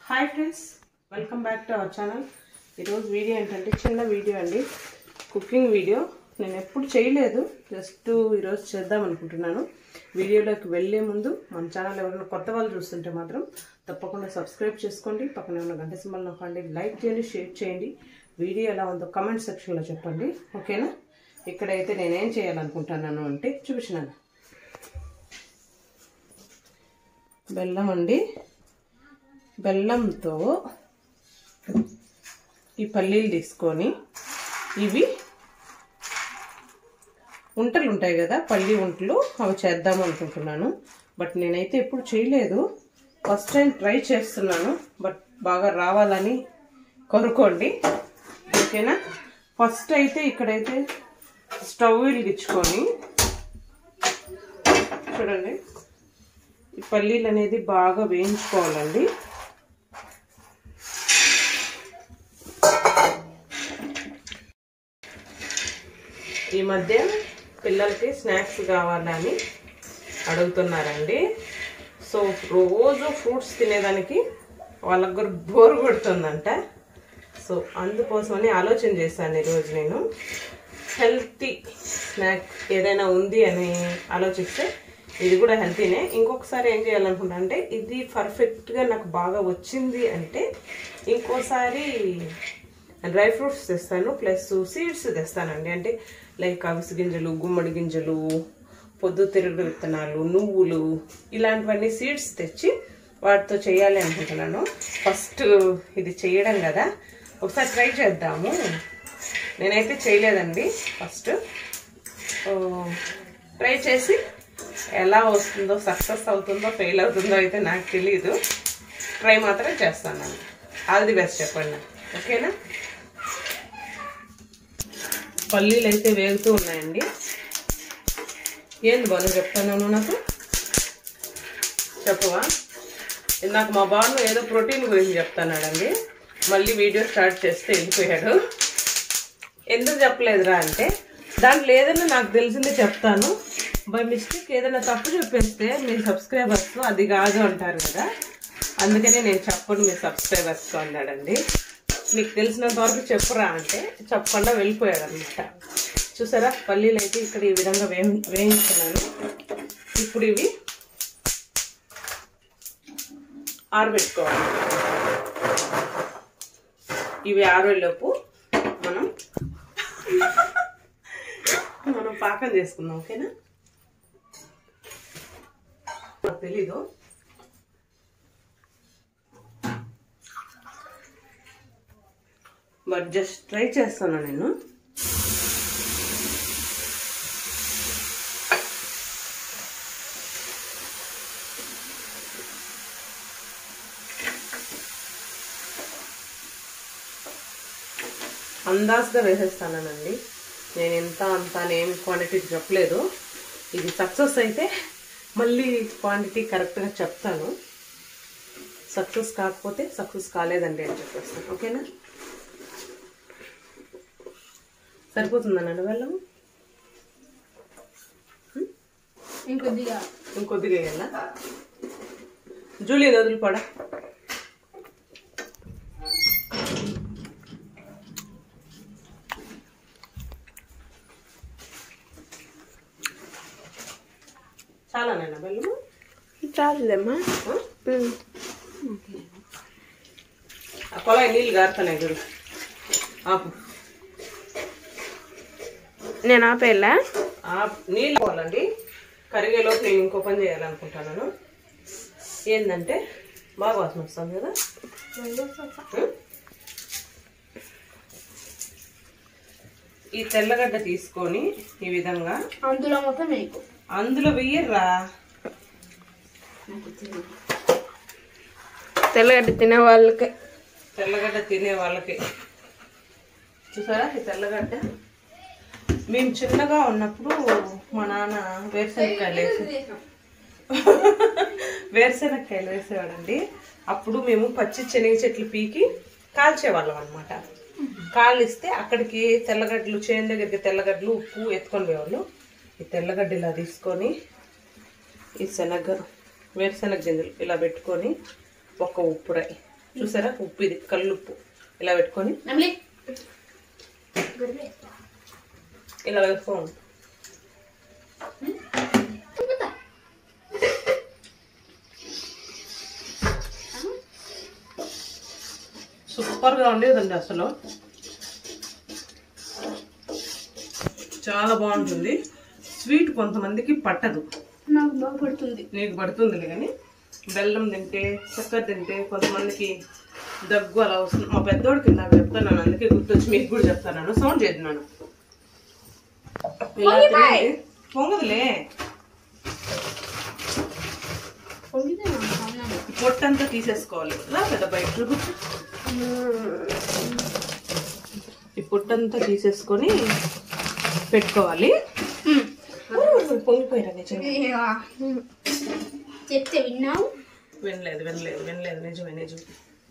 Hi friends welcome back to our channel ఈరోజు video ఏంటంటే చిన్న వీడియో అండి కుకింగ్ వీడియో నేను ఎప్పుడు చేయలేదు జస్ట్ ఈరోజు చేద్దాం అనుకుంటున్నాను వీడియోలోకి వెళ్ళే ముందు మన ఛానల్ ఎవరైనా కొత్త వాళ్ళు చూస్తుంటే మాత్రం తప్పకుండా సబ్స్క్రైబ్ చేసుకోండి పక్కన ఉన్న గంట సింబల్ నొక్కండి లైక్ చేయండి షేర్ చేయండి వీడియో ఎలా ఉందో కమెంట్ సెక్షన్లో చెప్పండి ఓకేనా ఇక్కడైతే నేనేం చేయాలనుకుంటున్నాను అంటే చూపించినాను బెల్లం అండి బెల్లంతో ఈ పల్లీలు తీసుకొని ఇవి ఉంటలు ఉంటాయి కదా పల్లి ఉంటలు అవి చేద్దాం అనుకుంటున్నాను బట్ నేనైతే ఎప్పుడు చేయలేదు ఫస్ట్ టైం ట్రై చేస్తున్నాను బట్ బాగా రావాలని కోరుకోండి ఓకేనా ఫస్ట్ అయితే ఇక్కడైతే స్టవ్ వెలిగించుకొని చూడండి ఈ పల్లీలు అనేది బాగా వేయించుకోవాలండి ఈ మధ్య పిల్లలకి స్నాక్స్ కావాలని అడుగుతున్నారండి సో రోజు ఫ్రూట్స్ తినేదానికి వాళ్ళకి కూడా బోర్ కొడుతుందంట సో అందుకోసమని ఆలోచన చేశాను ఈరోజు నేను హెల్తీ స్నాక్ ఏదైనా ఉంది అని ఆలోచిస్తే ఇది కూడా హెల్తీనే ఇంకొకసారి ఏం చేయాలనుకుంటా అంటే ఇది పర్ఫెక్ట్గా నాకు బాగా వచ్చింది అంటే ఇంకోసారి డ్రై ఫ్రూట్స్ తెస్తాను ప్లస్ సీడ్స్ తెస్తానండి అంటే లైక్ అవిసి గింజలు గుమ్మడి గింజలు పొద్దుతిరుగుడు విత్తనాలు నువ్వులు ఇలాంటివన్నీ సీడ్స్ తెచ్చి వాటితో చేయాలి అనుకుంటున్నాను ఫస్ట్ ఇది చేయడం కదా ఒకసారి ట్రై చేద్దాము నేనైతే చేయలేదండి ఫస్ట్ ట్రై చేసి ఎలా వస్తుందో సక్సెస్ అవుతుందో ఫెయిల్ అవుతుందో అయితే నాకు తెలియదు ట్రై మాత్రం చేస్తాను ఆల్ ది బెస్ట్ చెప్పండి ఓకేనా పల్లీలు అయితే వేగుతూ ఉన్నాయండి ఏంది బాను చెప్తాను నాకు చెప్పవా ఇందాక మా బాను ఏదో ప్రోటీన్ గురించి చెప్తున్నాడండి మళ్ళీ వీడియో స్టార్ట్ చేస్తే వెళ్ళిపోయాడు ఎందుకు చెప్పలేదురా అంటే దాంట్లో ఏదైనా నాకు తెలిసిందే చెప్తాను బై మిస్టేక్ ఏదైనా తప్పు చెప్పేస్తే మీ సబ్స్క్రైబర్స్ అది కాదు అంటారు కదా అందుకనే నేను చెప్పను మీ సబ్స్క్రైబర్స్తో అన్నాడండి నీకు తెలిసినంత వరకు చెప్పురా అంటే చెప్పకుండా వెళ్ళిపోయాడు అనమాట చూసారా పల్లీలు అయితే ఇక్కడ ఈ విధంగా వే వేయించుకున్నాను ఇప్పుడు ఇవి ఆరబెట్టుకోవాలి ఇవి ఆరేలోపు మనం మనం పాకం చేసుకుందాం ఓకేనా నాకు తెలీదు బట్ జస్ట్ ట్రై చేస్తాను నేను అందాజ్గా వేసేస్తానండి నేను ఎంత అంత నేను క్వాంటిటీ చెప్పలేదు ఇది సక్సెస్ అయితే మళ్ళీ క్వాంటిటీ కరెక్ట్గా చెప్తాను సక్సెస్ కాకపోతే సక్సెస్ కాలేదండి అని చెప్పేస్తాను ఓకేనా సరిపోతుందా నన్ను వెళ్ళము ఇంకొద్దిగా ఇంకొద్దిగా వేయాలా జూలీ వదిలిపోడా చాలా నాన్న బెల్లము చాలులేమ్మా ఆ? ఆ కొలాయి నీళ్ళు గారుతున్నాయి చూడు ఆపు నేను ఆపేలా ఆ నీళ్ళు పోవాలండి కరిగేలోపు నేను ఇంకో పని చేయాలనుకుంటున్నాను ఏంటంటే బాగా వాసన వస్తుంది కదా ఉం? ఈ తెల్లగడ్డ తీసుకొని ఈ విధంగా అందులో మొత్తం నీకు అందులో వెయ్యర్రా తెల్లగడ్డ తినే వాళ్ళకి తెల్లగడ్డ తినే వాళ్ళకి చూసారా ఈ తెల్లగడ్డ మేము చిన్నగా ఉన్నప్పుడు మా నాన్న వేరుశనగకాయలు వేసి వేరుశనగకాయలు వేసేవాడండి అప్పుడు మేము పచ్చి శనగ చెట్లు పీకి కాల్చేవాళ్ళం అనమాట కాలిస్తే అక్కడికి తెల్లగడ్డలు చేను దగ్గరికి తెల్లగడ్డలు ఉప్పు ఎత్తుకొని పోయేవాళ్ళు ఈ తెల్లగడ్డ ఇలా తీసుకొని ఈ శనగ వేరుశనగ గింజలు ఇలా పెట్టుకొని ఒక ఉప్పురాయి చూసారా ఉప్పు ఇది కల్లుప్పు ఇలా పెట్టుకొని నమ్లి ఇలా వేసుకోండి సూపర్గా ఉండేదండి అసలు చాలా బాగుంటుంది స్వీట్ కొంతమందికి పట్టదు నాకు బాగా పడుతుంది నీకు పడుతుందిలే కానీ బెల్లం తింటే చక్కెర తింటే కొంతమందికి దగ్గు అలా వస్తుంది మా పెద్దోడికి నాకు చెప్తాను అందుకే గుర్తొచ్చి మీకు కూడా చెప్తాను సౌండ్ చేస్తున్నాను ఇలా తినండి. పొంగదులే పొంగితే నాకు అన్నాను. పొట్టంతా తీసేసుకోవాలి ఇలా పెద్ద బయట చూపించు ఈ పొట్టంతా తీసేసుకొని పెట్టుకోవాలి పొంగిపోయారా నిజంగా ఇక చెప్తే విన్నావు వినలేదు వినలేదు వినలేదు నిజమే నిజం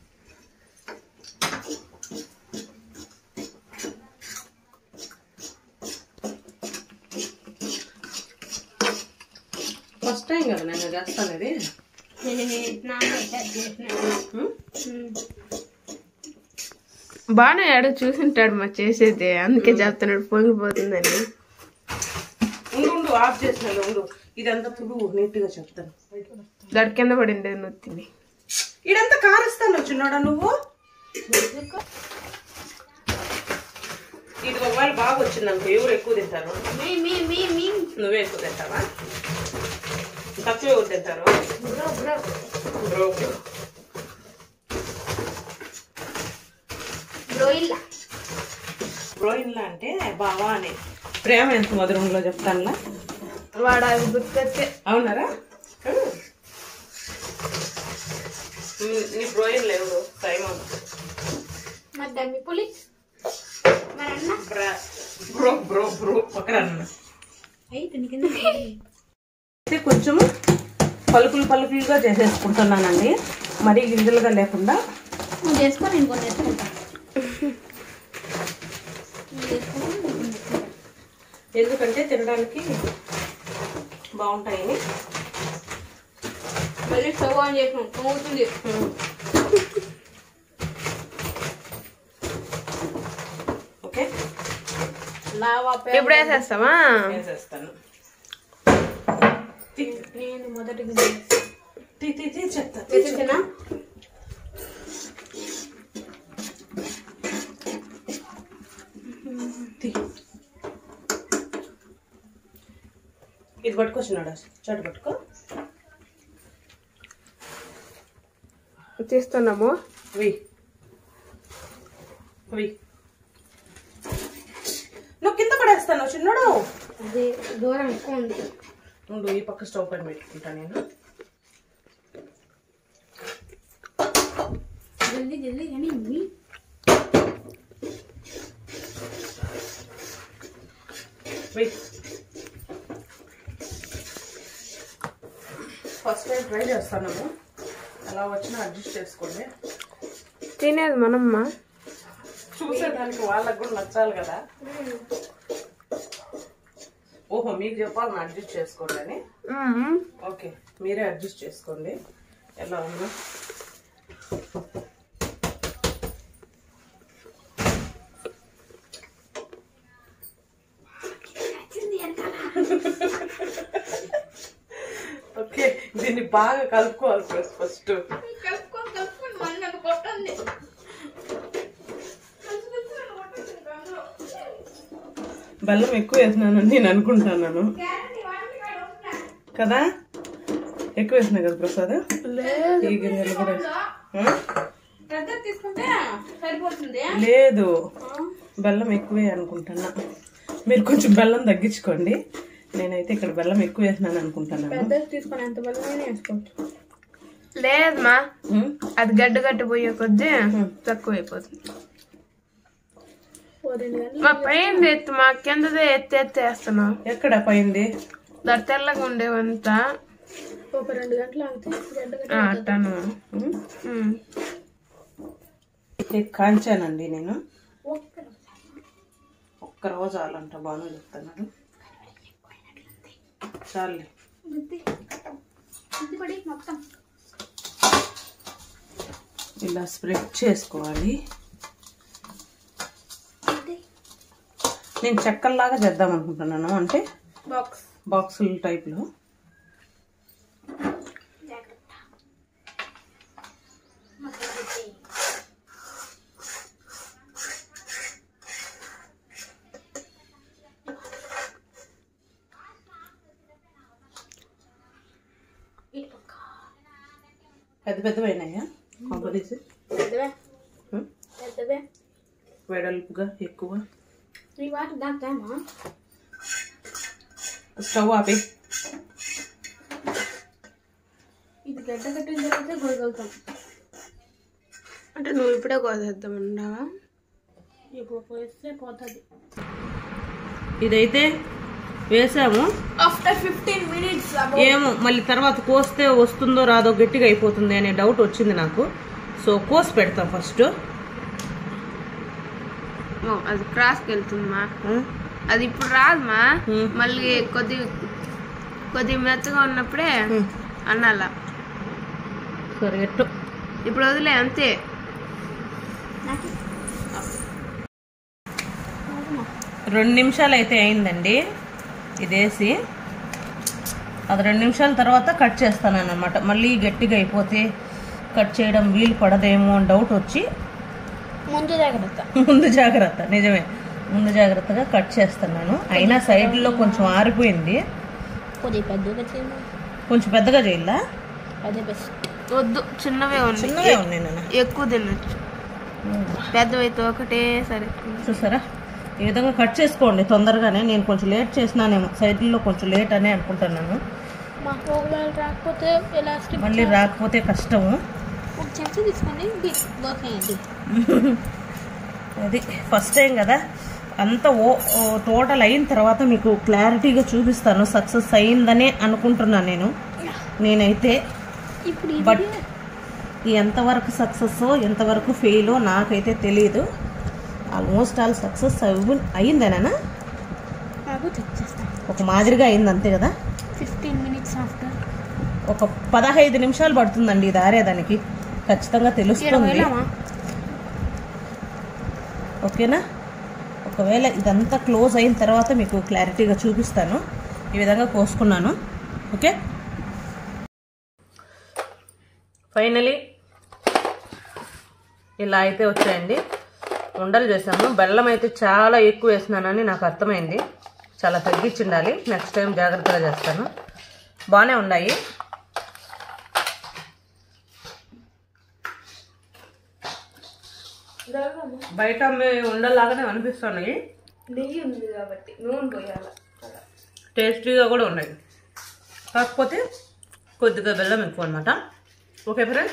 ఫస్ట్ టైం కదా నేను చేస్తాను ఇది ఉం? బాగానే ఆడు చూసింటాడు మా చేసేది అందుకే చెప్తున్నాడు పొంగిపోతుందని ఉండు ఉండు ఆఫ్ చేసిన ఉండు ఇదంతా పురుగు నీట్గా చెప్తాను దాడి కింద పడింది నొత్తిని ఇదంతా కారుస్తాను వచ్చినాడా నువ్వు ఇది ఒకవేళ బాగా వచ్చింది అనుకో ఎవరు ఎక్కువ తింటారు మీ మీ మీ మీ నువ్వే ఎక్కువ తింటావా తక్కువ ఎవరు తింటారు bro bro bro bro. Bro ఇలా బ్రోయిన్లా అంటే బావా అని ప్రేమ ఎంత మధురంలో చెప్తానులా వాడు అవి గుర్తొచ్చే అవునారా ఉమ్. ఉమ్, నీ బ్రోయిన్ లేవు సైమన్ మరి దాన్ని పులి మరి అన్న బ్రా బ్రో బ్రో బ్రో పక్కన అన్న అయితే కింద అయితే కొంచెం పలుకులు పలుకులుగా చేసేసుకుంటున్నానండి మరీ గింజలుగా లేకుండా నువ్వు చేసుకో నేను కొన్ని ఎత్తుకుంటా నువ్వు చేసుకో, నేను కొన్ని ఎత్తుకుంటా. ఎందుకంటే తినడానికి బాగుంటాయని మళ్ళీ స్టవ్ ఆన్ చేసినాం పొంగుతుంది ఓకే లావా ఇప్పుడు వేసేస్తావా వేసేస్తాను తీ నేను మొదటి తీ తీ తీ చెప్తా వేసేసానా తీ ఇది పట్టుకొచ్చినాడు చాటు పట్టుకో తీస్తున్నాము వెయ్యి వెయ్యి నువ్వు కింద పడేస్తాను చిన్నడు అదే దూరం ఎక్కువ ఉంది ఉండు ఈ పక్క స్టవ్ పైన పెట్టుకుంటా నేను జల్దీ జల్దీ కానీ ఇవి వెయ్యి ఫస్ట్ టైం ట్రై చేస్తాను ఎలా వచ్చినా అడ్జస్ట్ చేసుకోండి తినేది మనమ్మ చూసేదానికి వాళ్ళకు కూడా నచ్చాలి కదా ఓహో మీకు చెప్పాలని అడ్జస్ట్ చేసుకోండి అని మ్మ్. ఓకే మీరే అడ్జస్ట్ చేసుకోండి ఎలా ఉందో ఓకే దీన్ని బాగా కలుపుకోవాలి ఫస్ట్ ఫస్ట్ కలుపుకొని కలుపుకొని మళ్ళీ నన్ను కొట్టండి బెల్లం ఎక్కువ వేసినానని నేను అనుకుంటున్నాను కదా ఎక్కువ వేసినా కదా ప్రసాద్ ఈ గింజలు కూడా వేసి- ఆ? పెద్ద తీసుకుంటే సరిపోతుంది లేదు బెల్లం ఎక్కువే అనుకుంటున్నా మీరు కొంచెం బెల్లం తగ్గించుకోండి నేనైతే ఇక్కడ బెల్లం ఎక్కువ వేసినాను అనుకుంటున్నాను పెద్ద తీసుకొని ఎంత బలమైన వేసుకోవచ్చు లేదమ్మా ఉమ్, అది గడ్డ గడ్డ పోయే కొద్దీ తక్కువ అయిపోతుంది ఓ రెండు గంటలు మా పైన ఎత్తు మా కిందదే ఎత్తి ఎత్తి వేస్తున్నావు ఎక్కడ పోయింది దాని తెల్లగా ఉండేవంతా ఒక రెండు గంటలు ఆగితే గడ్డ గడ్డ ఆ, అట్టాను ఉమ్, మ్మ్. ఇది కాంచానండి నేను ఒక్క ఒక్క రోజు చాలంట బాగా చెప్తున్నాడు చాలు గుద్ది గుద్ది పడి మొత్తం ఇలా స్ప్రెడ్ చేసుకోవాలి నేను చెక్కల్లాగా చేద్దాం అనుకుంటున్నాను అంటే బాక్స్ బాక్సుల టైప్లో పెద్ద పెద్దవైనాయా కాంపనీస్ పెద్దవే పెద్దవే వెడల్పుగా ఎక్కువ ఈ వాటి దాకామా స్టవ్ ఆపే ఇది గడ్డ కట్టిన తర్వాత గొడగలుగుతాం అంటే నువ్వు ఇప్పుడే కోసేద్దామన్నావా ఇప్పుడు పోయిస్తే పోతుంది ఇదైతే వేసాము ఆఫ్టర్ ఫిఫ్టీన్ మినిట్స్ ఏమో మళ్ళీ తర్వాత కోస్తే వస్తుందో రాదో గట్టిగా అయిపోతుంది అనే డౌట్ వచ్చింది నాకు సో కోసి పెడతాం ఫస్ట్ ఓ అది క్రాస్కి వెళ్తుందమ్మా అది ఇప్పుడు రాదమ్మా Hmm. మళ్ళీ కొద్ది కొద్ది మెత్తగా ఉన్నప్పుడే అన్నాల సరే ఎట్టు ఇప్పుడు వదిలే అంతే రెండు నిమిషాలు అయితే అయిందండి ఇదేసి అది రెండు నిమిషాల తర్వాత కట్ చేస్తాను అనమాట మళ్ళీ గట్టిగా అయిపోతే కట్ చేయడం వీలు పడదేమో అని డౌట్ వచ్చి ముందు జాగ్రత్త ముందు జాగ్రత్త నిజమే ముందు జాగ్రత్తగా కట్ చేస్తున్నాను అయినా సైడ్లో కొంచెం ఆరిపోయింది కొద్దిగా పెద్దగా చేయండి కొంచెం పెద్దగా చేయాలా అదే బెస్ట్ వద్దు చిన్నవే ఉన్నాయి చిన్నగా ఉన్నాయి నాన్న ఎక్కువ తినొచ్చు పెద్దవైతే ఒకటే సరే చూసారా ఈ విధంగా కట్ చేసుకోండి తొందరగానే నేను కొంచెం లేట్ చేసినానేమో సైడ్లో కొంచెం లేట్ అనే అనుకుంటున్నాను మాకు ఒకవేళ రాకపోతే ఎలాస్టిక్ మళ్ళీ రాకపోతే కష్టము ఒక చెంచా తీసుకొని దోసేయండి అది ఫస్ట్ టైం కదా అంత ఓ టోటల్ అయిన తర్వాత మీకు క్లారిటీగా చూపిస్తాను సక్సెస్ అయిందనే అనుకుంటున్నాను నేను నేనైతే ఇప్పుడు బట్ ఎంతవరకు సక్సెస్ ఎంతవరకు ఫెయిలో నాకైతే తెలియదు ఆల్మోస్ట్ ఆల్ సక్సెస్ అయిందేనా నాకు చెక్ చేస్తాను ఒక మాదిరిగా అయింది అంతే కదా ఫిఫ్టీన్ మినిట్స్ ఆఫ్టర్ ఒక పదహైదు నిమిషాలు పడుతుందండి ఇది ఆరేదానికి ఖచ్చితంగా తెలుస్తుంది ఓకేనా ఒకవేళ ఇదంతా క్లోజ్ అయిన తర్వాత మీకు క్లారిటీగా చూపిస్తాను ఈ విధంగా కోసుకున్నాను ఓకే ఫైనలీ ఇలా అయితే వచ్చాయండి ఉండలు చేశాను బెల్లం అయితే చాలా ఎక్కువ వేసినానని నాకు అర్థమైంది చాలా తగ్గించిండాలి నెక్స్ట్ టైం జాగ్రత్తగా చేస్తాను బాగానే ఉన్నాయి బయట అమ్మే ఉండలాగానే అనిపిస్తున్నాయి నెయ్యి ఉంది కాబట్టి నూనె పోయాల టేస్టీగా కూడా ఉన్నాయి కాకపోతే కొద్దిగా బెల్లం ఎక్కువ అనమాట ఓకే ఫ్రెండ్స్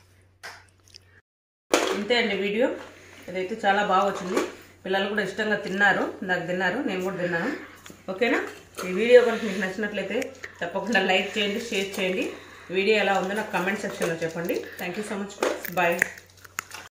ఇంతే అండి వీడియో ఇదైతే చాలా బాగా వచ్చింది పిల్లలు కూడా ఇష్టంగా తిన్నారు నాకు తిన్నారు నేను కూడా తిన్నాను ఓకేనా ఈ వీడియో కనుక మీకు నచ్చినట్లయితే తప్పకుండా లైక్ చేయండి షేర్ చేయండి వీడియో ఎలా ఉందో నాకు కమెంట్ సెక్షన్లో చెప్పండి thank you so much bye